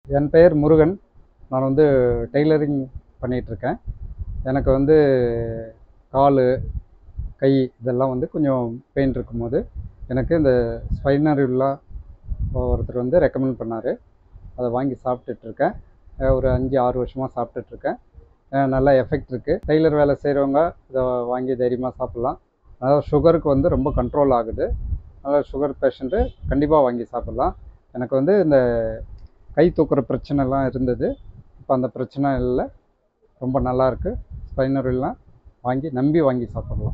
என் பெயர் முருகன் நான் வந்து டெய்லரிங் பண்ணிகிட்ருக்கேன் எனக்கு வந்து கால் கை இதெல்லாம் வந்து கொஞ்சம் பெயின் இருக்கும்போது எனக்கு இந்த ஸ்பைனரில்லா ஒருத்தர் வந்து ரெக்கமெண்ட் பண்ணார் அதை வாங்கி சாப்பிட்டுட்ருக்கேன் ஒரு அஞ்சு ஆறு வருஷமாக சாப்பிட்டுட்ருக்கேன் நல்ல எஃபெக்ட் இருக்குது டெய்லர் வேலை செய்கிறவங்க இதை வாங்கி தைரியமாக சாப்பிட்லாம் அதாவது சுகருக்கு வந்து ரொம்ப கண்ட்ரோல் ஆகுது அதனால் சுகர் பேஷண்ட்டு கண்டிப்பாக வாங்கி சாப்பிட்லாம் எனக்கு வந்து இந்த கை தூக்குற பிரச்சனைலாம் இருந்தது இப்போ அந்த பிரச்சனை இல்லை ரொம்ப நல்லா இருக்கு ஸ்பைனரில்லாம் வாங்கி நம்பி வாங்கி சாப்பிட்லாம்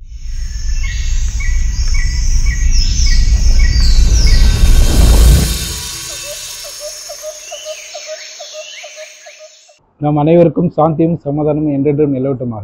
நம் அனைவருக்கும் சாந்தியும் சமாதானமும் என்றென்றும் நிலவட்டுமாக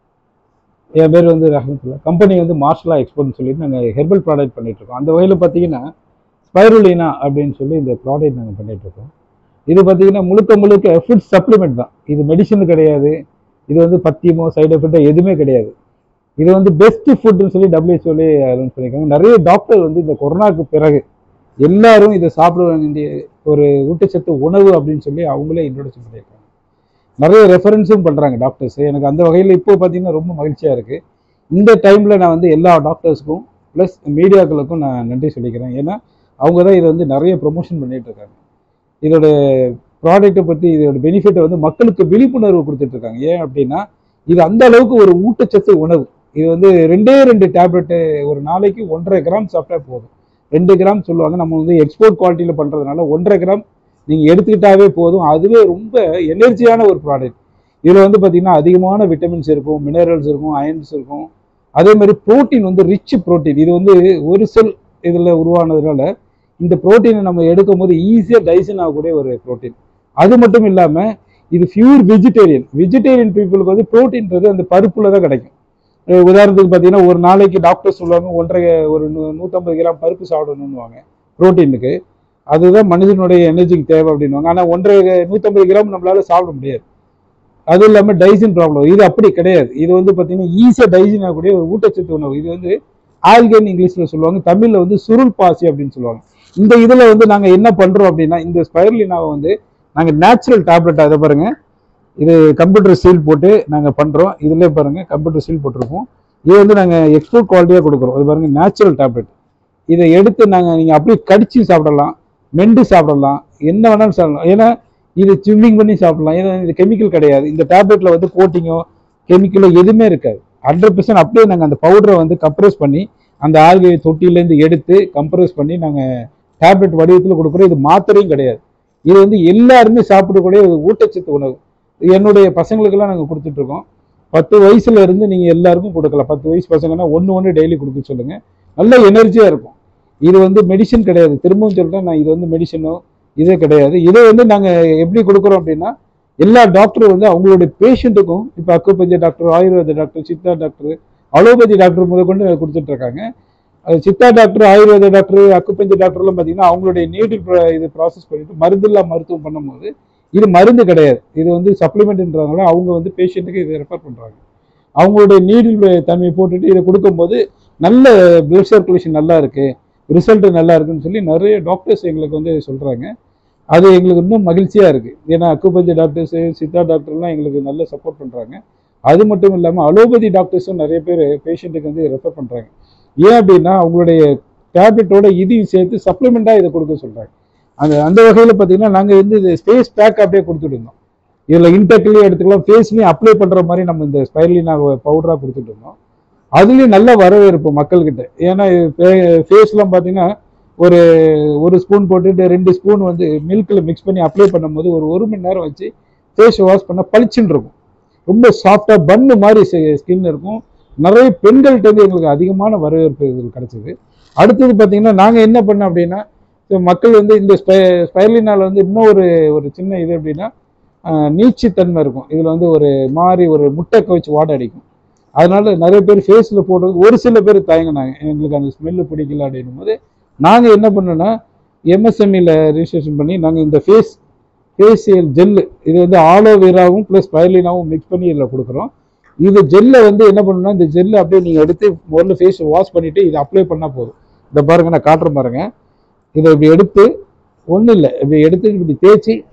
என் பேர் வந்து ரஹமத்துல்லா கம்பெனி வந்து மார்ஷலா எக்ஸ்போர்ட்னு சொல்லிட்டு நாங்கள் ஹெர்பல் ப்ராடக்ட் பண்ணிகிட்ருக்கோம் அந்த வகையில் பார்த்தீங்கன்னா ஸ்பைருலினா அப்படின்னு சொல்லி இந்த ப்ராடக்ட் நாங்கள் பண்ணிகிட்ருக்கோம் இது பார்த்தீங்கன்னா முழுக்க முழுக்க ஃபுட் சப்ளிமெண்ட் தான் இது மெடிசன் கிடையாது இது வந்து பத்தியமோ சைடு எஃபெக்டோ எதுவுமே கிடையாது இது வந்து பெஸ்ட் ஃபுட்னு சொல்லி டபிள்யூஹெச்ஓலே அனௌன்ஸ் பண்ணியிருக்காங்க நிறைய டாக்டர் வந்து இந்த கொரோனாக்கு பிறகு எல்லாரும் இதை சாப்பிட வேண்டிய ஒரு ஊட்டச்சத்து உணவு அப்படின்னு சொல்லி அவங்களே இன்ட்ரோடக்ஷன் பண்ணியிருக்காங்க நிறைய ரெஃபரன்ஸும் பண்ணுறாங்க டாக்டர்ஸ் எனக்கு அந்த வகையில் இப்போ பார்த்தீங்கன்னா ரொம்ப மகிழ்ச்சியாக இருக்குது இந்த டைமில் நான் வந்து எல்லா டாக்டர்ஸ்க்கும் ப்ளஸ் மீடியாக்களுக்கும் நான் நன்றி சொல்லிக்கிறேன் ஏன்னா அவங்க தான் இதை வந்து நிறைய ப்ரொமோஷன் பண்ணிட்டு இருக்காங்க இதோட ப்ராடக்ட்டை பற்றி இதோட பெனிஃபிட்டை வந்து மக்களுக்கு விழிப்புணர்வு கொடுத்துட்டு இருக்காங்க ஏன் அப்படின்னா இது அந்த அளவுக்கு ஒரு ஊட்டச்சத்து உணவு இது வந்து ரெண்டே ரெண்டு டேப்லெட்டு ஒரு நாளைக்கு ஒன்றரை கிராம் சாப்பிட்டா போதும் ரெண்டு கிராம் சொல்லுவாங்க நம்ம வந்து எக்ஸ்போர்ட் குவாலிட்டியில் பண்ணுறதுனால ஒன்றரை கிராம் நீங்கள் எடுத்துக்கிட்டாவே போதும் அதுவே ரொம்ப எனர்ஜியான ஒரு ப்ராடக்ட் இதில் வந்து பார்த்திங்கன்னா அதிகமான விட்டமின்ஸ் இருக்கும் மினரல்ஸ் இருக்கும் அயன்ஸ் இருக்கும் அதே மாதிரி ப்ரோட்டீன் வந்து ரிச் ப்ரோட்டீன் இது வந்து ஒரு செல் இதில் உருவானதுனால இந்த ப்ரோட்டீனை நம்ம எடுக்கும் போது ஈஸியாக டைஜன் ஆகக்கூடிய ஒரு ப்ரோட்டீன் அது மட்டும் இல்லாமல் இது பியூர் வெஜிடேரியன் வெஜிடேரியன் பீப்புளுக்கு வந்து ப்ரோட்டீன்றது அந்த பருப்பில் தான் கிடைக்கும் அஹ் உதாரணத்துக்கு பார்த்தீங்கன்னா ஒரு நாளைக்கு டாக்டர் சொல்லுவாங்க ஒன்றரை ஒரு நூ- நூற்றம்பது கிராம் பருப்பு சாப்பிடணும்னுவாங்க ப்ரோட்டீனுக்கு அதுதான் மனிதனுடைய எனர்ஜிக்கு தேவை அப்படின்வாங்க ஆனால் ஒன்றரை நூற்றம்பது கிராம் நம்மளால சாப்பிட முடியாது அதுவும் இல்லாமல் டைஜன் ப்ராப்ளம் இது அப்படி கிடையாது இது வந்து பார்த்தீங்கன்னா ஈஸியாக டைஜன் ஆகக்கூடிய ஒரு ஊட்டச்சத்து உணவு இது வந்து ஆல்கன் இங்கிலீஷில் சொல்லுவாங்க தமிழில் வந்து சுருள் பாசி அப்படின்னு சொல்லுவாங்க இந்த இதில் வந்து நாங்கள் என்ன பண்ணுறோம் அப்படின்னா இந்த ஸ்பைரலினாவை வந்து நாங்கள் நேச்சுரல் டேப்லெட் அதை பாருங்க இது கம்ப்யூட்டர் சீல் போட்டு நாங்கள் பண்ணுறோம் இதுலேயே பாருங்க கம்ப்யூட்டர் சீல் போட்டிருக்கோம் இது வந்து நாங்கள் எக்ஸ்போர்ட் குவாலிட்டியாக கொடுக்குறோம் இது பாருங்க நேச்சுரல் டேப்லெட் இதை எடுத்து நாங்கள் நீங்கள் அப்படியே கடிச்சு சாப்பிடலாம் மெண்டு சாப்பிடலாம் என்ன வேணாலும் சாப்பிடலாம் ஏன்னா இது ஸ்விம்மிங் பண்ணி சாப்பிடலாம் ஏன்னா இது கெமிக்கல் கிடையாது இந்த டேப்லெட்டில் வந்து கோட்டிங்கோ கெமிக்கலோ எதுவுமே இருக்காது ஹண்ட்ரட் பர்சன்ட் அப்படியே நாங்கள் அந்த பவுடரை வந்து கம்ப்ரஸ் பண்ணி அந்த ஆல்கை தொட்டியிலேருந்து எடுத்து கம்ப்ரஸ் பண்ணி நாங்கள் டேப்லெட் வடிவத்தில் கொடுக்குறோம் இது மாத்திரையும் கிடையாது இது வந்து எல்லாருமே சாப்பிடக்கூடிய ஒரு ஊட்டச்சத்து உணவு என்னுடைய பசங்களுக்கெல்லாம் நாங்கள் கொடுத்துட்ருக்கோம் பத்து வயசுல இருந்து நீங்கள் எல்லாருக்கும் கொடுக்கலாம் பத்து வயசு பசங்கன்னா ஒன்று ஒன்று டெய்லி கொடுக்க சொல்லுங்கள் நல்ல எனர்ஜியாக இருக்கும் இது வந்து மெடிசன் கிடையாது திரும்பவும் சொல்கிறேன் நான் இது வந்து மெடிசனோ இதே கிடையாது இதை வந்து நாங்கள் எப்படி கொடுக்குறோம் அப்படின்னா எல்லா டாக்டரும் வந்து அவங்களுடைய பேஷண்ட்டுக்கும் இப்போ acupuncture doctor Ayurveda doctor Siddha doctor allopathy doctor முதற்கொண்டு கொடுத்துட்டு இருக்காங்க அது Siddha doctor Ayurveda doctor acupuncture டாக்டர்லாம் பார்த்தீங்கன்னா அவங்களுடைய நீடில் இது ப்ராசஸ் பண்ணிட்டு மருந்தில்லா மருத்துவம் பண்ணும்போது இது மருந்து கிடையாது இது வந்து சப்ளிமெண்ட்ன்றதுனால அவங்க வந்து பேஷண்ட்டுக்கு இதை ரெஃபர் பண்ணுறாங்க அவங்களுடைய நீடில் தன்மையை போட்டுட்டு இதை கொடுக்கும்போது நல்ல பிளட் சர்க்குலேஷன் நல்லா இருக்கு ரிசல்ட் நல்லா இருக்குன்னு சொல்லி நிறைய டாக்டர்ஸ் எங்களுக்கு வந்து சொல்கிறாங்க அது எங்களுக்கு இன்னும் மகிழ்ச்சியாக இருக்குது ஏன்னா அக்குபஞ்சர் டாக்டர்ஸு சித்தா டாக்டர்லாம் எங்களுக்கு நல்ல சப்போர்ட் பண்ணுறாங்க அது மட்டும் இல்லாமல் அலோபதி டாக்டர்ஸும் நிறைய பேர் பேஷண்ட்டுக்கு வந்து ரெஃபர் பண்ணுறாங்க ஏன் அப்படின்னா அவங்களுடைய டேப்லெட்டோட இதையும் சேர்த்து சப்ளிமெண்ட்டாக இதை கொடுக்க சொல்கிறாங்க அந்த அந்த வகையில் பார்த்தீங்கன்னா நாங்கள் வந்து இது ஸ்பேஸ் பேக் அப்படியே கொடுத்துட்டு இருந்தோம் இதில் இன்டெக்ட்லேயும் எடுத்துக்கலாம் ஃபேஸ்லேயும் அப்ளை பண்ணுற மாதிரி நம்ம இந்த ஸ்பைர்லினா பவுடராக கொடுத்துட்டு இருந்தோம் அதுலேயும் நல்ல வரவேற்பு மக்கள்கிட்ட ஏன்னா ஃபேஸ்லாம் பார்த்தீங்கன்னா ஒரு ஒரு ஸ்பூன் போட்டுட்டு ரெண்டு ஸ்பூன் வந்து மில்கில் மிக்ஸ் பண்ணி அப்ளை பண்ணும்போது ஒரு ஒரு மணி நேரம் வச்சு ஃபேஸ் வாஷ் பண்ண பளிச்சுன்னு இருக்கும் ரொம்ப சாஃப்டாக பன்னு மாதிரி ஸ்கின் இருக்கும் நிறைய பெண்கள்கிட்ட வந்து எங்களுக்கு அதிகமான வரவேற்பு இதில் கிடச்சிது அடுத்தது பார்த்தீங்கன்னா நாங்கள் என்ன பண்ணோம் அப்படின்னா so மக்கள் வந்து இந்த ஸ்பை ஸ்பைர்லினால் வந்து இன்னும் ஒரு ஒரு சின்ன இது எப்படின்னா ஆஹ், நீட்சித்தன்மை இருக்கும் இதில் வந்து ஒரு மாதிரி ஒரு முட்டை கவிச்சு வாடை அடிக்கும் அதனால நிறைய பேர் ஃபேஸில் போடுறது ஒரு சில பேர் தயங்கினாங்க எங்களுக்கு அந்த ஸ்மெல்லு பிடிக்கல அப்படின்னும் போது நாங்கள் என்ன பண்ணோன்னா எம்எஸ்எம்இல ரிஜிஸ்ட்ரேஷன் பண்ணி நாங்கள் இந்த ஃபேஸ் ஃபேஷியல் ஜெல்லு இது வந்து ஆலோவேராவும் ப்ளஸ் ஸ்பைர்லினாவும் மிக்ஸ் பண்ணி இதில் கொடுக்குறோம் இது ஜெல்லை வந்து என்ன பண்ணணும்னா இந்த ஜெல்லை அப்படியே நீங்கள் எடுத்து முதல்ல ஃபேஸ் வாஷ் பண்ணிவிட்டு இதை அப்ளை பண்ணால் போதும் இந்த பாருங்க நான் காட்டுறேன் பாருங்க இதை இப்படி எடுத்து ஒன்றும் இல்லை இப்படி எடுத்து இப்படி தேய்ச்சி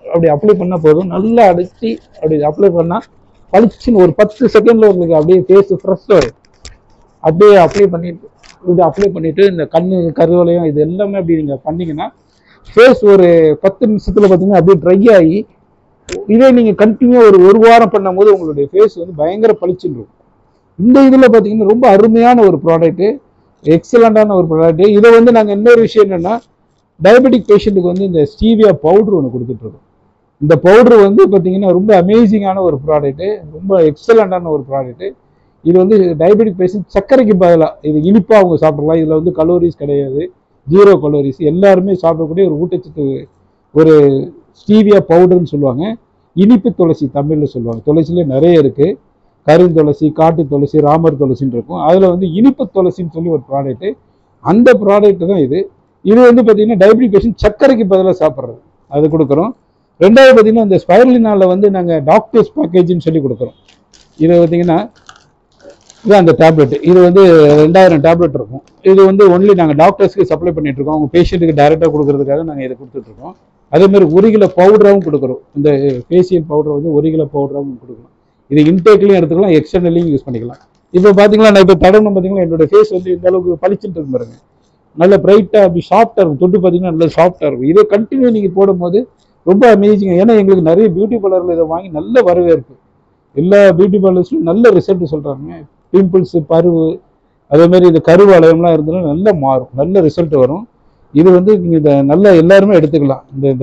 அப்படி அப்ளை பண்ணால் போதும் நல்லா அடிச்சு அப்படி அப்ளை பண்ணால் பளிச்சுன்னு ஒரு பத்து செகண்டில் உங்களுக்கு அப்படியே ஃபேஸ் ஃப்ரெஷ் வரும் அப்படியே அப்ளை பண்ணிட்டு இப்படி அப்ளை பண்ணிட்டு இந்த கண்ணு கருவளையம் இது எல்லாமே அப்படி நீங்கள் பண்ணீங்கன்னா ஃபேஸ் ஒரு பத்து நிமிஷத்தில் பார்த்தீங்கன்னா அப்படியே ட்ரை ஆகி இதே நீங்கள் கண்டினியூ ஒரு ஒரு வாரம் பண்ணும்போது உங்களுடைய ஃபேஸ் வந்து பயங்கர பளிச்சுன்னு இருக்கும் இந்த இதில் பார்த்தீங்கன்னா ரொம்ப அருமையான ஒரு ப்ராடக்ட்டு எக்ஸலண்ட்டான ஒரு ப்ராடக்ட் இதை வந்து நாங்கள் இன்னொரு விஷயம் என்னென்னா டயபெட்டிக் பேஷண்ட்டுக்கு வந்து இந்த ஸ்டீவியா பவுடர் ஒன்று கொடுத்துட்ருக்கோம் இந்த பவுடர் வந்து பார்த்தீங்கன்னா ரொம்ப அமேசிங்கான ஒரு ப்ராடக்ட்டு ரொம்ப எக்ஸலண்ட்டான ஒரு ப்ராடக்ட்டு இது வந்து டயபெட்டிக் பேஷண்ட் சர்க்கரைக்கு பதிலாக இது இனிப்பாக அவங்க சாப்பிடலாம் இதில் வந்து கலோரிஸ் கிடையாது ஜீரோ கலோரிஸ் எல்லாருமே சாப்பிடக்கூடிய ஒரு ஊட்டச்சத்து ஒரு ஸ்டீவியா பவுடர்னு சொல்லுவாங்க இனிப்பு துளசி தமிழில் சொல்லுவாங்க துளசிலே நிறைய இருக்குது கருந்துளசி காட்டு துளசி ராமர் துளசின்னு இருக்கும் அதில் வந்து இனிப்பு துளசின்னு சொல்லி ஒரு ப்ராடக்ட்டு அந்த ப்ராடக்ட் தான் இது இது வந்து பார்த்தீங்கன்னா டயபெட்டிக் பேஷண்ட் சர்க்கரைக்கு பதிலாக சாப்பிட்றது அது கொடுக்குறோம் ரெண்டாவது பார்த்தீங்கன்னா இந்த ஸ்பைரலினால வந்து நாங்கள் டாக்டர்ஸ் பேக்கேஜ்னு சொல்லி கொடுக்குறோம் இது பார்த்தீங்கன்னா இது அந்த டேப்லெட் இது வந்து ரெண்டாயிரம் டேப்லெட் இருக்கும் இது வந்து ஒன்லி நாங்கள் டாக்டர்ஸ்க்கு சப்ளை பண்ணிட்டு இருக்கோம் அவங்க பேஷண்ட்டுக்கு டைரெக்டாக கொடுக்கறதுக்காக நாங்கள் இதை கொடுத்துட்டு இருக்கோம் அதே மாதிரி ஒரு கிலோ பவுடராகவும் கொடுக்குறோம் இந்த ஃபேஷியல் பவுடர் வந்து ஒரு கிலோ பவுடராகவும் கொடுக்கலாம் இது இன்டேக்லையும் எடுத்துக்கலாம் எக்ஸ்டர்னலையும் யூஸ் பண்ணிக்கலாம் இப்போ பார்த்தீங்களா நான் இப்போ தடவணும் பார்த்தீங்களா என்னோட ஃபேஸ் வந்து இந்த அளவுக்கு பளிச்சுட்டு இருக்கு பாருங்க நல்ல பிரைட்டாக அப்படி சாஃப்டாக இருக்கும் தொட்டு பார்த்தீங்கன்னா நல்ல சாஃப்டாக இருக்கும் இதை கண்டினியூ நீங்கள் போடும்போது ரொம்ப அமேசிங் ஏன்னா எங்களுக்கு நிறைய பியூட்டி பார்லரில் இதை வாங்கி நல்ல வரவேற்பு எல்லா பியூட்டி பார்லர்ஸ்லையும் நல்ல ரிசல்ட் சொல்கிறாங்க பிம்பிள்ஸ் பருவு அதே மாதிரி இந்த கருவளையம்லாம் இருந்ததுன்னா நல்லா மாறும் நல்ல ரிசல்ட் வரும் இது வந்து நீங்கள் இந்த நல்ல எல்லாருமே எடுத்துக்கலாம் இந்த இந்த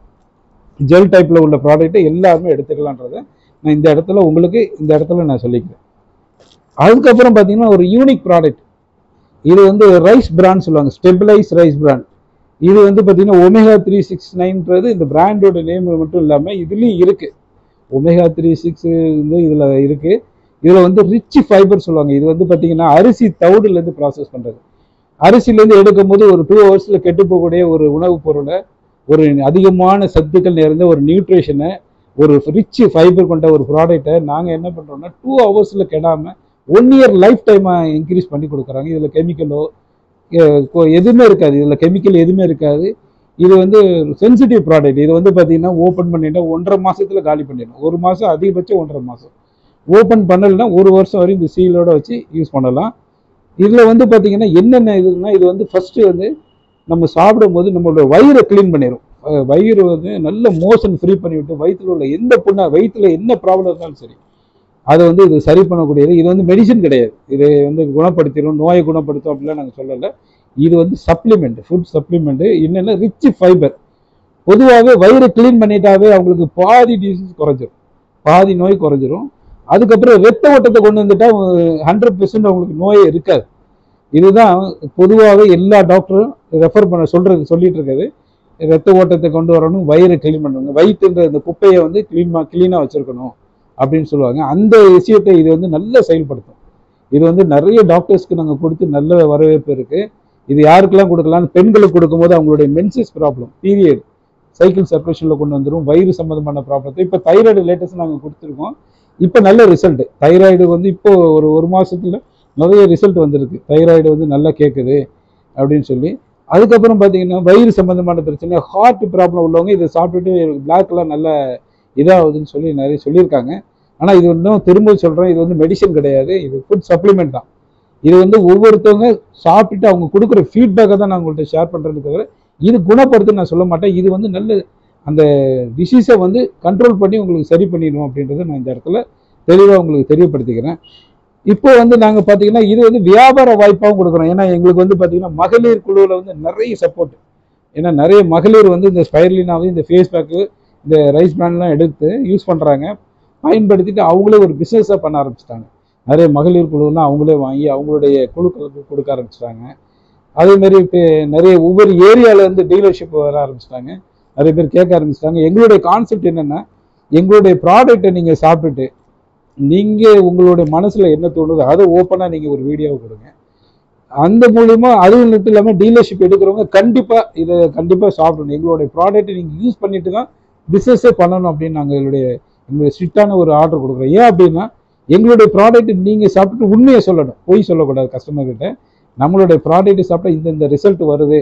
ஜெல் டைப்பில் உள்ள ப்ராடக்ட்டை எல்லாருமே எடுத்துக்கலான்றதை நான் இந்த இடத்துல உங்களுக்கு இந்த இடத்துல நான் சொல்லிக்கிறேன் அதுக்கப்புறம் பார்த்தீங்கன்னா ஒரு யூனிக் ப்ராடக்ட் இது வந்து ரைஸ் பிராண்ட் சொல்லுவாங்க ஸ்டெபிளைஸ் ரைஸ் பிராண்ட் இது வந்து பார்த்தீங்கன்னா ஒமேகா த்ரீ சிக்ஸ் நைன்றது இந்த பிராண்டோட நேம் மட்டும் இல்லாமல் இதுலேயும் இருக்குது ஒமேகா த்ரீ சிக்ஸ் வந்து இதில் இருக்குது இதில் வந்து ரிச் ஃபைபர் சொல்லுவாங்க இது வந்து பார்த்தீங்கன்னா அரிசி தவிடுலேருந்து ப்ராசஸ் பண்ணுறது அரிசிலேருந்து எடுக்கும்போது ஒரு டூ ஹவர்ஸில் கெட்டு போகக்கூடிய ஒரு உணவுப் பொருளை ஒரு அதிகமான சத்துக்கள் நிறைந்த ஒரு நியூட்ரிஷனை ஒரு ரிச் ஃபைபர் கொண்ட ஒரு ப்ராடக்ட்டை நாங்கள் என்ன பண்ணுறோம்னா டூ ஹவர்ஸில் கெடாமல் ஒன் இயர் லைஃப் டைமாக இன்க்ரீஸ் பண்ணி கொடுக்குறாங்க இதில் கெமிக்கலோ எதுவுமே இருக்காது இதில் கெமிக்கல் எதுவுமே இருக்காது இது வந்து சென்சிட்டிவ் ப்ராடக்ட் இது வந்து பார்த்தீங்கன்னா ஓப்பன் பண்ணிட்டா ஒன்றரை மாசத்துல காலி பண்ணிடணும் ஒரு மாதம் அதிகபட்சம் ஒன்றரை மாதம் ஓப்பன் பண்ணலைன்னா ஒரு வருஷம் வரையும் இந்த சீலோட வச்சு யூஸ் பண்ணலாம் இதில் வந்து பார்த்தீங்கன்னா என்னென்ன இதுன்னா இது வந்து ஃபஸ்ட்டு வந்து நம்ம சாப்பிடும்போது நம்மளோட வயிறை க்ளீன் பண்ணிடும் அஹ் வயிறு வந்து நல்ல மோஷன் ஃப்ரீ பண்ணிவிட்டு வயிற்றுல உள்ள எந்த புண்ணா வயிற்றுல என்ன ப்ராப்ளம் இருந்தாலும் சரி அதை வந்து இது சரி பண்ணக்கூடியது இது வந்து மெடிசன் கிடையாது இது வந்து குணப்படுத்திடும் நோயை குணப்படுத்தும் அப்படிலாம் நாங்கள் சொல்லலை இது வந்து சப்ளிமெண்ட் ஃபுட் சப்ளிமெண்ட் என்னென்ன ரிச் ஃபைபர் பொதுவாகவே வயிறு க்ளீன் பண்ணிட்டாவே அவங்களுக்கு பாதி டிசீஸ் குறைஞ்சிரும் பாதி நோய் குறைஞ்சிரும் அதுக்கப்புறம் ரத்த ஓட்டத்தை கொண்டு வந்துட்டா ஹண்ட்ரட் பெர்சன்ட் அவங்களுக்கு நோயே இருக்காது இதுதான் பொதுவாகவே எல்லா டாக்டரும் ரெஃபர் பண்ண சொல்றது சொல்லிட்டு இருக்குது ரத்த ஓட்டத்தை கொண்டு வரணும் வயிறை க்ளீன் பண்ணணும் வயிற்றுன்ற இந்த குப்பையை வந்து க்ளீன் க்ளீனாக வச்சிருக்கணும் அப்படின்னு சொல்லுவாங்க அந்த விஷயத்தை இது வந்து நல்லா செயல்படுத்தும் இது வந்து நிறைய டாக்டர்ஸ்க்கு நாங்கள் கொடுத்து நல்ல வரவேற்பு இருக்கு இது யாருக்கெல்லாம் கொடுக்கலாம்னு பெண்களுக்கு கொடுக்கும்போது அவங்களுடைய மென்சஸ் ப்ராப்ளம் பீரியட் சைக்கிள் சர்க்குலேஷனில் கொண்டு வந்துடும் வயிறு சம்மந்தமான ப்ராப்ளத்தை இப்போ தைராய்டு லேட்டஸ்ட் நாங்கள் கொடுத்துருக்கோம் இப்போ நல்ல ரிசல்ட் தைராய்டு வந்து இப்போ ஒரு ஒரு மாசத்துல நிறைய ரிசல்ட் வந்திருக்கு தைராய்டு வந்து நல்லா கேட்குது அப்படின்னு சொல்லி அதுக்கப்புறம் பார்த்தீங்கன்னா வயிறு சம்மந்தமான பிரச்சனை ஹார்ட் ப்ராப்ளம் உள்ளவங்க இதை சாப்பிட்டுட்டு பிளாக்லாம் நல்ல இதாகுதுன்னு சொல்லி நிறைய சொல்லியிருக்காங்க ஆனால் இது இன்னும் திரும்ப சொல்கிறேன் இது வந்து மெடிசன் கிடையாது இது ஃபுட் சப்ளிமெண்ட் தான் இது வந்து ஒவ்வொருத்தவங்க சாப்பிட்டுட்டு அவங்க கொடுக்குற ஃபீட்பேக்கை தான் நான் உங்கள்கிட்ட ஷேர் பண்ணுறேன்னு தவிர இது குணப்படுத்துன்னு நான் சொல்ல மாட்டேன் இது வந்து நல்ல அந்த டிசீஸை வந்து கண்ட்ரோல் பண்ணி உங்களுக்கு சரி பண்ணிடும் அப்படின்றத நான் இந்த இடத்துல தெளிவாக உங்களுக்கு தெரியப்படுத்திக்கிறேன் இப்போ வந்து நாங்கள் பார்த்தீங்கன்னா இது வந்து வியாபார வாய்ப்பாகவும் கொடுக்குறோம் ஏன்னா எங்களுக்கு வந்து பார்த்தீங்கன்னா மகளிர் குழுவில் வந்து நிறைய சப்போர்ட் ஏன்னா நிறைய மகளிர் வந்து இந்த ஸ்பைர்லினாவும் இந்த ஃபேஸ் பேக்கு இந்த ரைஸ் பிராண்ட்லாம் எடுத்து யூஸ் பண்ணுறாங்க பயன்படுத்திட்டு அவங்களே ஒரு பிஸ்னஸாக பண்ண ஆரம்பிச்சிட்டாங்க நிறைய மகளிர் குழுலாம் அவங்களே வாங்கி அவங்களுடைய குழுக்களுக்கு கொடுக்க ஆரம்பிச்சிட்டாங்க அதே மாதிரி இப்போ நிறைய ஒவ்வொரு ஏரியால இருந்து டீலர்ஷிப் வர ஆரம்பிச்சிட்டாங்க நிறைய பேர் கேட்க ஆரம்பிச்சிட்டாங்க எங்களுடைய கான்செப்ட் என்னன்னா எங்களுடைய ப்ராடக்ட்டை நீங்கள் சாப்பிட்டுட்டு நீங்கள் உங்களுடைய மனசில் என்ன தோணுதோ அதை ஓப்பனாக நீங்கள் ஒரு வீடியோவை கொடுங்க அந்த மூலியமா அது மட்டும் இல்லாமல் டீலர்ஷிப் எடுக்கிறவங்க கண்டிப்பாக இதை கண்டிப்பாக சாப்பிடணும் எங்களுடைய ப்ராடக்ட்டை நீங்கள் யூஸ் பண்ணிட்டு தான் பிஸ்னஸே பண்ணணும் அப்படின்னு நாங்கள் எங்களுடைய எங்களுடைய ஸ்ட்ரிக்டான ஒரு ஆர்டர் கொடுக்குறோம் ஏன் அப்படின்னா எங்களுடைய ப்ராடக்ட் நீங்கள் சாப்பிட்டுட்டு உண்மையை சொல்லணும் பொய் சொல்லக்கூடாது கஸ்டமர் கிட்ட நம்மளுடைய ப்ராடக்ட் சாப்பிட்டா இந்த இந்த ரிசல்ட் வருது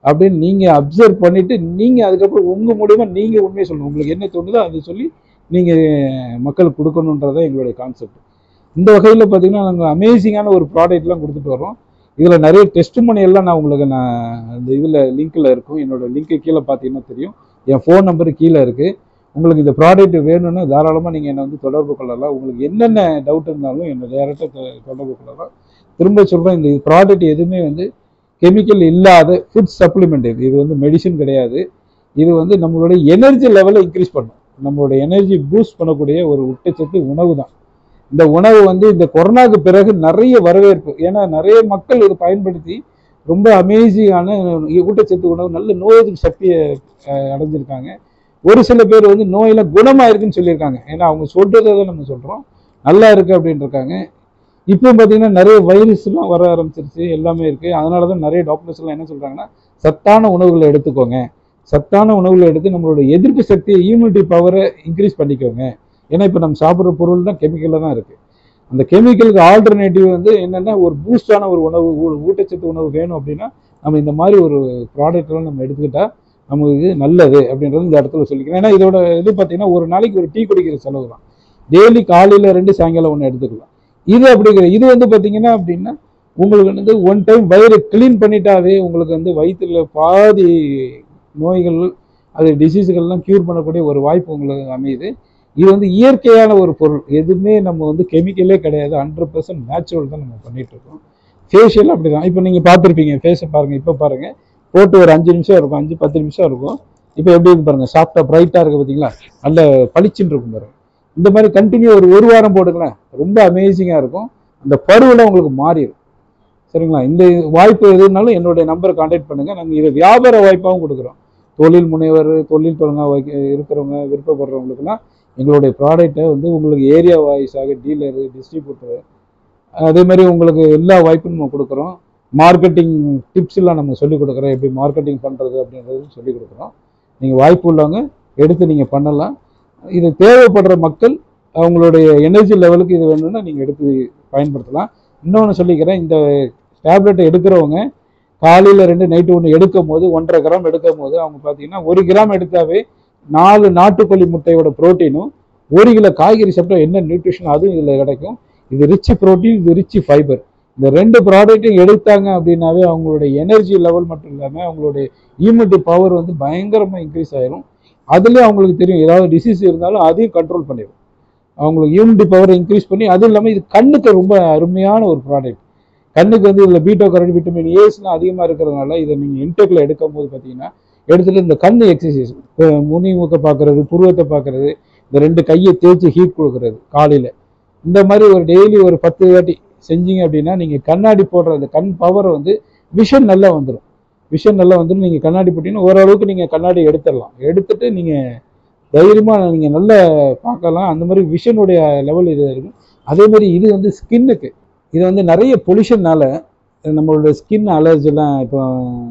அப்படின்னு நீங்கள் அப்சர்வ் பண்ணிவிட்டு நீங்கள் அதுக்கப்புறம் உங்கள் மூலியமா நீங்கள் உண்மையை சொல்லணும் உங்களுக்கு என்ன தோணுதோ அதை சொல்லி நீங்கள் மக்களுக்கு கொடுக்கணுன்றதான் எங்களுடைய கான்செப்ட் இந்த வகையில் பார்த்தீங்கன்னா நாங்கள் அமேசிங்கான ஒரு ப்ராடக்ட்லாம் கொடுத்துட்டு வரோம் இதில் நிறைய டெஸ்ட் எல்லாம் நான் உங்களுக்கு நான் அந்த இதில் லிங்க்கில் இருக்கும் என்னோட லிங்க்கு கீழே பார்த்தீங்கன்னா தெரியும் என் ஃபோன் நம்பரு கீழே இருக்குது உங்களுக்கு இந்த ப்ராடக்ட் வேணும்னு தாராளமாக நீங்கள் என்னை வந்து தொடர்பு கொள்ளலாம் உங்களுக்கு என்னென்ன டவுட் இருந்தாலும் என்னை டேரெக்டாக தொடர்பு கொள்ளலாம் திரும்ப சொல்கிறேன் இந்த ப்ராடக்ட் எதுவுமே வந்து கெமிக்கல் இல்லாத ஃபுட் சப்ளிமெண்ட் இது இது வந்து மெடிசின் கிடையாது இது வந்து நம்மளுடைய எனர்ஜி லெவலை இன்க்ரீஸ் பண்ணும் நம்மளோட எனர்ஜி பூஸ்ட் பண்ணக்கூடிய ஒரு ஊட்டச்சத்து உணவு தான் இந்த உணவு வந்து இந்த கொரோனாக்கு பிறகு நிறைய வரவேற்பு ஏன்னா நிறைய மக்கள் இதை பயன்படுத்தி ரொம்ப அமேசிங்கான ஊட்டச்சத்து உணவு நல்ல நோய் எதிர்ப்பு சக்தியை அஹ், அடைஞ்சிருக்காங்க ஒரு சில பேர் வந்து நோயெல்லாம் குணமாயிருக்குன்னு சொல்லியிருக்காங்க ஏன்னா அவங்க சொல்றதை தான் நம்ம சொல்கிறோம் நல்லா இருக்கு அப்படின்னு இருக்காங்க இப்போ பார்த்தீங்கன்னா நிறைய வைரஸ்லாம் வர ஆரம்பிச்சிருச்சு எல்லாமே இருக்குது அதனால தான் நிறைய டாக்டர்ஸ் எல்லாம் என்ன சொல்கிறாங்கன்னா சத்தான உணவுகளை எடுத்துக்கோங்க சத்தான உணவுகளை எடுத்து நம்மளோட எதிர்ப்பு சக்தியை இம்யூனிட்டி பவரை இன்க்ரீஸ் பண்ணிக்கோங்க ஏன்னா இப்போ நம்ம சாப்பிட்ற பொருள் தான் கெமிக்கலில் தான் இருக்குது அந்த கெமிக்கலுக்கு ஆல்டர்னேட்டிவ் வந்து என்னென்னா ஒரு பூஸ்டான ஒரு உணவு ஊ- ஊட்டச்சத்து உணவு வேணும் அப்படின்னா நம்ம இந்த மாதிரி ஒரு ப்ராடக்ட்லாம் நம்ம எடுத்துக்கிட்டா நமக்கு இது நல்லது அப்படின்றது இந்த இடத்துல சொல்லிக்கிறேன் ஏன்னா இதோட இது பார்த்தீங்கன்னா ஒரு நாளைக்கு ஒரு டீ குடிக்கிற செலவு தான் டெய்லி காலையில் ரெண்டு சாயங்காலம் ஒன்று எடுத்துக்கலாம் இது அப்படிங்கிற இது வந்து பார்த்தீங்கன்னா அப்படின்னா உங்களுக்கு வந்து ஒன் டைம் வயிறு க்ளீன் பண்ணிட்டாவே உங்களுக்கு வந்து வயிற்றுல பாதி நோய்கள் அது டிசீஸுகள்லாம் க்யூர் பண்ணக்கூடிய ஒரு வாய்ப்பு உங்களுக்கு அமையுது இது வந்து இயற்கையான ஒரு பொருள் எதுவுமே நம்ம வந்து கெமிக்கலே கிடையாது ஹண்ட்ரட் பர்சன்ட் நேச்சுரல் தான் நம்ம பண்ணிட்டு இருக்கோம் ஃபேஷியல் அப்படி தான் இப்போ நீங்கள் பார்த்துருப்பீங்க ஃபேஸை பாருங்கள் இப்போ பாருங்கள் போட்டு ஒரு அஞ்சு நிமிஷம் இருக்கும் அஞ்சு பத்து நிமிஷம் இருக்கும் இப்போ எப்படி இருக்கு பாருங்க சாஃப்டாக பிரைட்டாக இருக்கு பார்த்தீங்களா நல்ல பளிச்சுன்னு இருக்கும் பாருங்க இந்த மாதிரி கண்டினியூ ஒரு ஒரு வாரம் போடுங்களேன் ரொம்ப அமேசிங்காக இருக்கும் அந்த பருவெல்லாம் உங்களுக்கு மாறிடும் சரிங்களா இந்த வாய்ப்பு எதுனாலும் என்னுடைய நம்பரை காண்டாக்ட் பண்ணுங்கள் நாங்கள் இதை வியாபார வாய்ப்பாகவும் கொடுக்குறோம் தொழில் முனைவர் தொழில் தொடங்க வைக்க இருக்கிறவங்க விருப்பப்படுறவங்களுக்குலாம் எங்களுடைய ப்ராடக்ட்டை வந்து உங்களுக்கு ஏரியா வாய்ஸாக டீலரு டிஸ்ட்ரிபியூட்டர் அதே மாதிரி உங்களுக்கு எல்லா வாய்ப்பும் நம்ம கொடுக்குறோம் மார்க்கெட்டிங் டிப்ஸ்லாம் நம்ம சொல்லிக் கொடுக்குறோம் எப்படி மார்க்கெட்டிங் பண்ணுறது அப்படின்றது சொல்லிக் கொடுக்குறோம் நீங்கள் வாய்ப்பு உள்ளவங்க எடுத்து நீங்கள் பண்ணலாம் இது தேவைப்படுற மக்கள் அவங்களுடைய எனர்ஜி லெவலுக்கு இது வேணும்னா நீங்கள் எடுத்து பயன்படுத்தலாம் இன்னொன்று சொல்லிக்கிறேன் இந்த டேப்லெட்டை எடுக்கிறவங்க காலையில் ரெண்டு நைட்டு ஒன்று எடுக்கும் போது ஒன்றரை கிராம் எடுக்கும் போது அவங்க பார்த்தீங்கன்னா ஒரு கிராம் எடுத்தாவே நாலு நாட்டுக்கோழி முட்டையோட புரோட்டீனும் ஒரு கிலோ காய்கறி சாப்பிட்டா என்ன நியூட்ரிஷன் அதுவும் இதில் கிடைக்கும் இது ரிச் புரோட்டீன் இது ரிச் ஃபைபர் இந்த ரெண்டு ப்ராடக்ட்டையும் எடுத்தாங்க அப்படின்னாவே அவங்களுடைய எனர்ஜி லெவல் மட்டும் இல்லாமல் அவங்களுடைய இம்யூனிட்டி பவர் வந்து பயங்கரமாக இன்க்ரீஸ் ஆயிரும் அதுலேயும் அவங்களுக்கு தெரியும் ஏதாவது டிசீஸ் இருந்தாலும் அதையும் கண்ட்ரோல் பண்ணிடும் அவங்களுக்கு இம்யூனிட்டி பவரை இன்க்ரீஸ் பண்ணி அதுவும் இல்லாமல் இது கண்ணுக்கு ரொம்ப அருமையான ஒரு ப்ராடக்ட் கண்ணுக்கு வந்து இதில் பீட்டோ கரண்ட் விட்டமின் ஏஸ்லாம் அதிகமாக இருக்கிறதுனால இதை நீங்கள் இன்டெக்கில் எடுக்கும் போது பார்த்தீங்கன்னா எடுத்துகிட்டு இந்த கண் எக்ஸசைஸ் முனி மூக்கை பார்க்கறது புருவத்தை பார்க்கறது இந்த ரெண்டு கையை தேய்ச்சி ஹீட் கொடுக்கறது காலையில் இந்த மாதிரி ஒரு டெய்லி ஒரு பத்து வாட்டி செஞ்சீங்க அப்படின்னா நீங்கள் கண்ணாடி போடுற அந்த கண் பவரை வந்து விஷன் நல்லா வந்துடும் விஷன் நல்லா வந்துடும் நீங்கள் கண்ணாடி போட்டிங்கன்னா ஓரளவுக்கு நீங்கள் கண்ணாடி எடுத்துடலாம் எடுத்துட்டு நீங்கள் தைரியமாக நீங்கள் நல்லா பார்க்கலாம் அந்த மாதிரி விஷனுடைய லெவல் இது இருக்கும் அதே மாதிரி இது வந்து ஸ்கின்னுக்கு இது வந்து நிறைய பொல்யூஷன்னால நம்மளோட ஸ்கின் அலர்ஜிலாம் இப்போ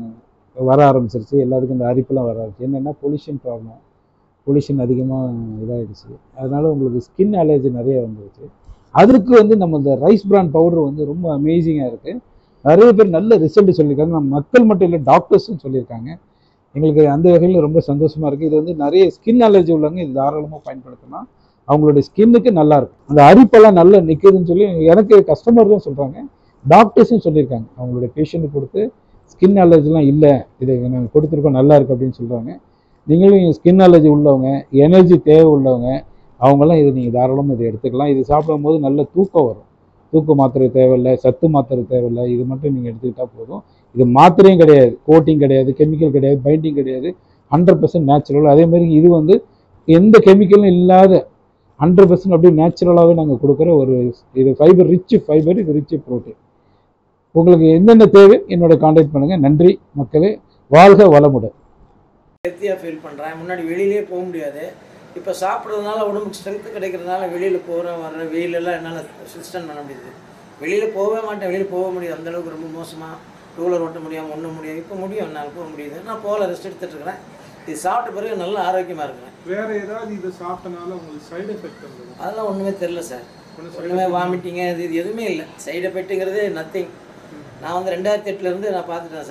வர ஆரம்பிச்சிருச்சு எல்லாத்துக்கும் இந்த அரிப்புலாம் வர ஆரம்பிச்சு என்னென்னா பொல்யூஷன் ப்ராப்ளம் பொல்யூஷன் அதிகமாக இதாகிடுச்சு அதனால உங்களுக்கு ஸ்கின் அலர்ஜி நிறைய வந்துருச்சு அதுக்கு வந்து நம்ம இந்த ரைஸ் பிராண்ட் பவுடர் வந்து ரொம்ப அமேசிங்காக இருக்குது நிறைய பேர் நல்ல ரிசல்ட் சொல்லியிருக்காங்க நம்ம மக்கள் மட்டும் இல்லை டாக்டர்ஸும் சொல்லியிருக்காங்க எங்களுக்கு அந்த வகையில் ரொம்ப சந்தோஷமாக இருக்குது இது வந்து நிறைய ஸ்கின் அலர்ஜி உள்ளவங்க இது தாராளமாக பயன்படுத்தலாம் அவங்களுடைய ஸ்கின்னுக்கு நல்லா இருக்கும் அந்த அரிப்பெல்லாம் நல்லா நிற்குதுன்னு சொல்லி எனக்கு கஸ்டமர் தான் சொல்கிறாங்க டாக்டர்ஸும் சொல்லியிருக்காங்க அவங்களுடைய பேஷண்ட்டு கொடுத்து ஸ்கின் அலர்ஜிலாம் இல்லை இதை நாங்கள் கொடுத்துருக்கோம் நல்லா இருக்கு அப்படின்னு சொல்கிறாங்க நீங்களும் ஸ்கின் அலர்ஜி உள்ளவங்க எனர்ஜி தேவை உள்ளவங்க அவங்கெல்லாம் இதை நீங்கள் தாராளமாக இதை எடுத்துக்கலாம் இது சாப்பிடும்போது நல்ல தூக்கம் வரும் தூக்க மாத்திரை தேவையில்லை சத்து மாத்திரை தேவையில்லை இது மட்டும் நீங்கள் எடுத்துக்கிட்டால் போதும் இது மாத்திரையும் கிடையாது கோட்டிங் கிடையாது கெமிக்கல் கிடையாது பைண்டிங் கிடையாது ஹண்ட்ரட் பர்சன்ட் நேச்சுரல் அதே மாதிரி இது வந்து எந்த கெமிக்கலும் இல்லாத ஹண்ட்ரட் பர்சன்ட் அப்படியே நேச்சுரலாகவே நாங்கள் கொடுக்குற ஒரு இது ஃபைபர் ரிச் ஃபைபர் இது ரிச் ப்ரோட்டீன் உங்களுக்கு என்னென்ன தேவை என்னோட காண்டாக்ட் பண்ணுங்கள் நன்றி மக்களே வாழ்க வளமுடன் ஹெல்த்தியாக ஃபீல் பண்ணுறேன் முன்னாடி வெளியிலே போக முடியாது இப்போ சாப்பிட்றதுனால உடம்புக்கு ஸ்ட்ரென்த்து கிடைக்கிறதுனால வெளியில் போகிறேன் வர்றேன் வெயிலெல்லாம் என்னால் சிஸ்டம் பண்ண முடியுது வெளியில் போகவே மாட்டேன் வெளியில் போக முடியாது அந்த அளவுக்கு ரொம்ப மோசமாக டூலர் ஓட்ட முடியாமல் ஒன்றும் முடியாது இப்போ முடியும் என்னால் போக முடியுது நான் போகல ரெஸ்ட் எடுத்துட்டு இருக்கிறேன் இது சாப்பிட்ட பிறகு நல்ல ஆரோக்கியமாக இருக்கிறேன் வேற ஏதாவது இதை சாப்பிட்டனால உங்களுக்கு சைடு எஃபெக்ட் இருந்தது அதெல்லாம் ஒன்றுமே தெரில சார் ஒன்றுமே வாமிட்டிங்க இது இது எதுவுமே இல்லை சைடு எஃபெக்ட்டுங்கிறதே நத்திங் நான் வந்து ரெண்டாயிரத்தி எட்டுலேருந்து நான் பார்த்துட்டேன் சார்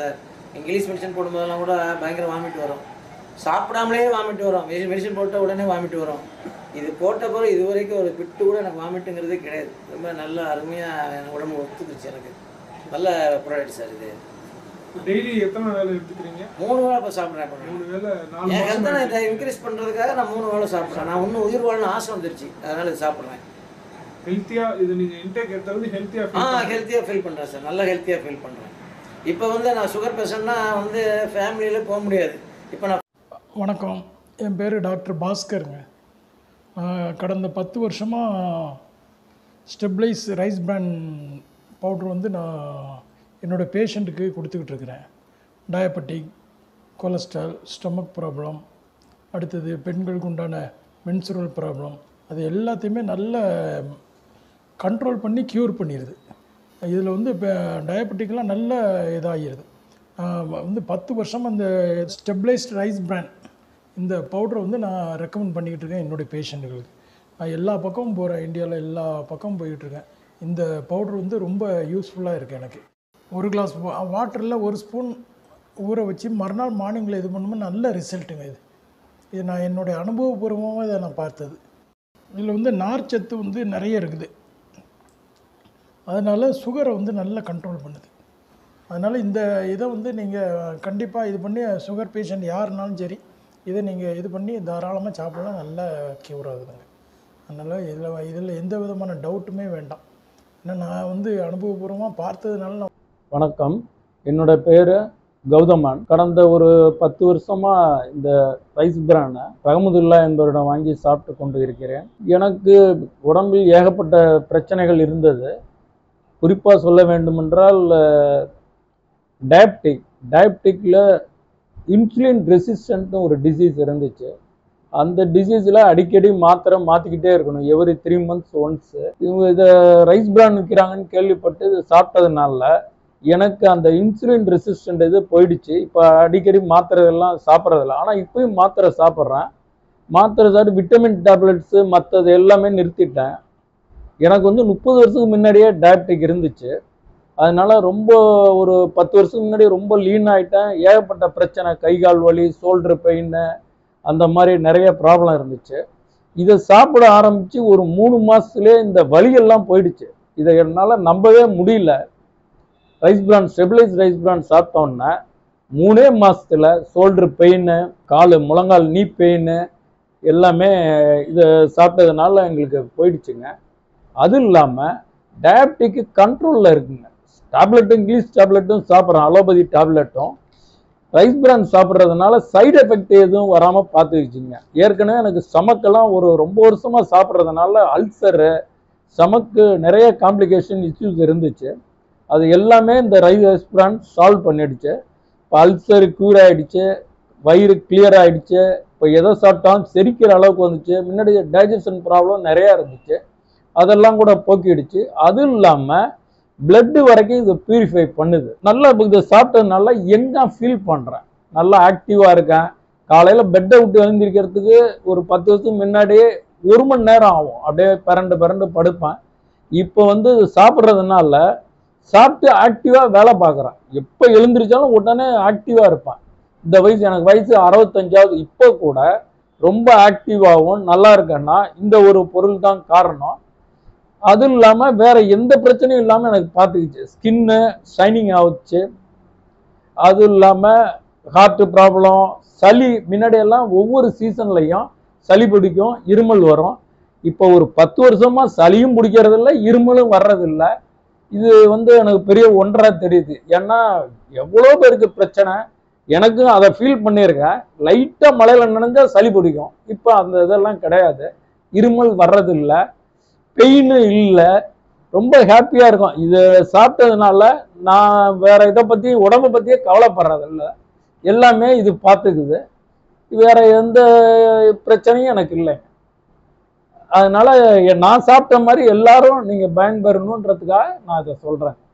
இங்கிலீஷ் மெடிசன் போடும்போதெல்லாம் கூட பயங்கர வாமிட் வரும் சாப்பிடாமலே வாமிட் வரும் மெடிசன் மெடிசன் போட்ட உடனே வாமிட் வரும் இது போட்ட பிறகு இது வரைக்கும் ஒரு பிட்டு கூட எனக்கு வாமிட்டுங்கிறதே கிடையாது ரொம்ப நல்ல அருமையாக எனக்கு உடம்பு ஒத்துக்குச்சு எனக்கு நல்ல ப்ராடக்ட் சார் இது டெய்லி எத்தனை வேலை எடுத்துக்கிறீங்க மூணு வேளை இப்போ சாப்பிட்றேன் இப்போ மூணு வேலை நாலு என் மாசம் ஹெல்த்தை இதை இன்க்ரீஸ் பண்ணுறதுக்காக நான் மூணு வேளை சாப்பிட்றேன் நான் இன்னும் உயிர் வாழணும் ஆசை வந்துருச்சு அதனால் இது சாப்பிட்றேன் ஹெல்த்தியா இது நீங்க இன்டேக் எடுத்தது ஹெல்த்தியா ஆ ஹெல்த்தியாக ஃபீல் பண்ணுறேன் சார் நல்லா ஹெல்த்தியாக ஃபீல் பண்ணுறேன் இப்போ வந்து நான் சுகர் பேஷண்ட்னா வந்து ஃபேமிலியில் போக முடியாது இப்போ நான் வணக்கம் என் பேர் டாக்டர் பாஸ்கருங்க ஆஹ் கடந்த பத்து வருஷமாக ஸ்டெப்லைஸ் ரைஸ் பிராண்ட் பவுட்ரு வந்து நான் என்னோடய பேஷண்ட்டுக்கு கொடுத்துக்கிட்டு இருக்கிறேன் டயபெட்டிக் கொலஸ்ட்ரால் ஸ்டொமக் ப்ராப்ளம் அடுத்தது பெண்களுக்கு உண்டான மென்சுரல் ப்ராப்ளம் அது எல்லாத்தையுமே நல்ல கண்ட்ரோல் பண்ணி க்யூர் பண்ணிடுது இதில் வந்து இப்போ டயபெட்டிக்லாம் நல்ல இதாகிடுது ஆஹ் வந்து பத்து வருஷம் அந்த ஸ்டெப்லைஸ்ட் ரைஸ் பிராண்ட் இந்த பவுடரை வந்து நான் ரெக்கமெண்ட் பண்ணிக்கிட்டு இருக்கேன் என்னுடைய பேஷண்ட்டுகளுக்கு நான் எல்லா பக்கமும் போகிறேன் இந்தியாவில் எல்லா பக்கமும் போயிட்டு இருக்கேன் இந்த பவுடர் வந்து ரொம்ப யூஸ்ஃபுல்லாக இருக்குது எனக்கு ஒரு கிளாஸ் வாட்டரில் ஒரு ஸ்பூன் ஊற வச்சு மறுநாள் மார்னிங்கில் இது பண்ணும்போது நல்ல ரிசல்ட்டுங்க இது இது நான் என்னுடைய அனுபவபூர்வமாக இதை நான் பார்த்தது இதில் வந்து நார்ச்சத்து வந்து நிறைய இருக்குது அதனால் சுகரை வந்து நல்லா கண்ட்ரோல் பண்ணுது அதனால் இந்த இதை வந்து நீங்கள் கண்டிப்பாக இது பண்ணி சுகர் பேஷண்ட் யாருனாலும் சரி இதை நீங்கள் இது பண்ணி தாராளமாக சாப்பிடலாம் நல்லா க்யூர் ஆகுதுங்க அதனால் இதில் இதில் எந்த விதமான டவுட்டுமே வேண்டாம் ஏன்னா நான் வந்து அனுபவபூர்வமாக பார்த்ததுனால நான் வணக்கம் என்னோட பேர் கௌதமன் கடந்த ஒரு பத்து வருஷமா இந்த ரைஸ் பிரானை ரஹமதுல்லா என்பவரிடம் வாங்கி சாப்பிட்டு கொண்டு இருக்கிறேன் எனக்கு உடம்பில் ஏகப்பட்ட பிரச்சனைகள் இருந்தது குறிப்பாக சொல்ல வேண்டுமென்றால் டயப்டிக் டயப்டிக்கில் இன்சுலின் ரெசிஸ்டன்ட்னு ஒரு டிசீஸ் இருந்துச்சு அந்த டிசீஸில் அடிக்கடி மாத்திரை மாற்றிக்கிட்டே இருக்கணும் எவ்ரி த்ரீ மந்த்ஸ் ஒன்ஸு இவங்க இதை ரைஸ் பிரான் விற்கிறாங்கன்னு கேள்விப்பட்டு இது சாப்பிட்டதுனால எனக்கு அந்த இன்சுலின் ரெசிஸ்டன்ட் இது போயிடுச்சு இப்போ அடிக்கடி மாத்திரை எல்லாம் சாப்பிட்றதில்ல ஆனால் இப்பயும் மாத்திரை சாப்பிட்றேன் மாத்திரை சாப்பிட்டு விட்டமின் டேப்லெட்ஸு மற்றது எல்லாமே நிறுத்திட்டேன் எனக்கு வந்து முப்பது வருஷத்துக்கு முன்னாடியே டயபெட்டிக் இருந்துச்சு அதனால ரொம்ப ஒரு பத்து வருஷத்துக்கு முன்னாடி ரொம்ப லீன் ஆகிட்டேன் ஏகப்பட்ட பிரச்சனை கை கால் வலி ஷோல்டர் பெயின் அந்த மாதிரி நிறைய ப்ராப்ளம் இருந்துச்சு இதை சாப்பிட ஆரம்பித்து ஒரு மூணு மாதத்துலேயே இந்த வலியெல்லாம் போயிடுச்சு இதை என்னால் நம்பவே முடியல rice bran stabilise rice bran சாப்பிட்டோன்னே மூணே மாசத்துல ஷோல்டர் பெயின் கால் முழங்கால் நீ பெயின் எல்லாமே இதை சாப்பிட்டதுனால எங்களுக்கு போயிடுச்சுங்க அது இல்லாமல் டயபெட்டிக்கு கண்ட்ரோலில் இருக்குங்க டேப்லெட்டும் இங்கிலீஷ் டேப்லெட்டும் சாப்பிட்றோம் அலோபதி டேப்லெட்டும் ரைஸ் பிரான் சாப்பிட்றதுனால சைடு எஃபெக்ட் எதுவும் வராமல் பார்த்துக்கிச்சிங்க ஏற்கனவே எனக்கு ஸ்டமக்கெல்லாம் ஒரு ரொம்ப வருஷமாக சாப்பிட்றதுனால அல்சரு ஸ்டமக்கு நிறைய காம்ப்ளிகேஷன் இஷ்யூஸ் இருந்துச்சு அது எல்லாமே இந்த ரைஸ் பிரான் சால்வ் பண்ணிடுச்சு இப்போ அல்சர் க்யூர் ஆயிடுச்சு வயிறு கிளியர் ஆயிடுச்சு இப்போ எதை சாப்பிட்டாலும் செரிக்கிற அளவுக்கு வந்துச்சு முன்னாடி டைஜஷன் ப்ராப்ளம் நிறையா இருந்துச்சு அதெல்லாம் கூட போக்கிடுச்சு அதுவும் இல்லாமல் பிளட்டு வரைக்கும் இது பியூரிஃபை பண்ணுது நல்லா இப்போ இதை சாப்பிட்டதுனால எங்கே ஃபீல் பண்ணுறேன் நல்லா ஆக்டிவாக இருக்கேன் காலையில் பெட்டை விட்டு எழுந்திருக்கிறதுக்கு ஒரு பத்து வருஷத்துக்கு முன்னாடியே ஒரு மணி நேரம் ஆகும் அப்படியே பிறண்டு பிறண்டு படுப்பேன் இப்போ வந்து இது சாப்பிட்றதுனால சாப்பிட்டு ஆக்டிவாக வேலை பார்க்குறேன் எப்போ எழுந்திரிச்சாலும் உடனே ஆக்டிவாக இருப்பேன் இந்த வயசு எனக்கு வயசு அறுபத்தஞ்சாவது இப்போ கூட ரொம்ப ஆக்டிவாகவும் நல்லா இருக்கேன்னா இந்த ஒரு பொருள் தான் காரணம் அதுவும் இல்லாமல் வேற எந்த பிரச்சனையும் இல்லாமல் எனக்கு பார்த்துக்கிச்சு ஸ்கின்னு ஷைனிங் ஆகுச்சு அதுவும் இல்லாமல் ஹார்ட் ப்ராப்ளம் சளி முன்னாடியெல்லாம் ஒவ்வொரு சீசன்லையும் சளி பிடிக்கும் இருமல் வரும் இப்போ ஒரு பத்து வருஷமா சளியும் பிடிக்கிறதில்ல இருமலும் வர்றதில்ல இது வந்து எனக்கு பெரிய ஒன்றா தெரியுது ஏன்னா எவ்வளோ பேருக்கு பிரச்சனை எனக்கும் அதை ஃபீல் பண்ணியிருக்கேன் லைட்டாக மழையில் நனைஞ்சா சளி பிடிக்கும் இப்போ அந்த இதெல்லாம் கிடையாது இருமல் வர்றதில்ல பெயின் இல்லை ரொம்ப ஹாப்பியாக இருக்கும் இது சாப்பிட்டதுனால நான் வேற இதை பற்றி உடம்பை பற்றியே கவலைப்படுறதில்ல எல்லாமே இது பார்த்துக்குது வேற எந்த பிரச்சனையும் எனக்கு இல்லை அதனால நான் சாப்பிட்ட மாதிரி எல்லாரும் நீங்கள் பயன்பெறணுன்றதுக்காக நான் இதை சொல்கிறேன்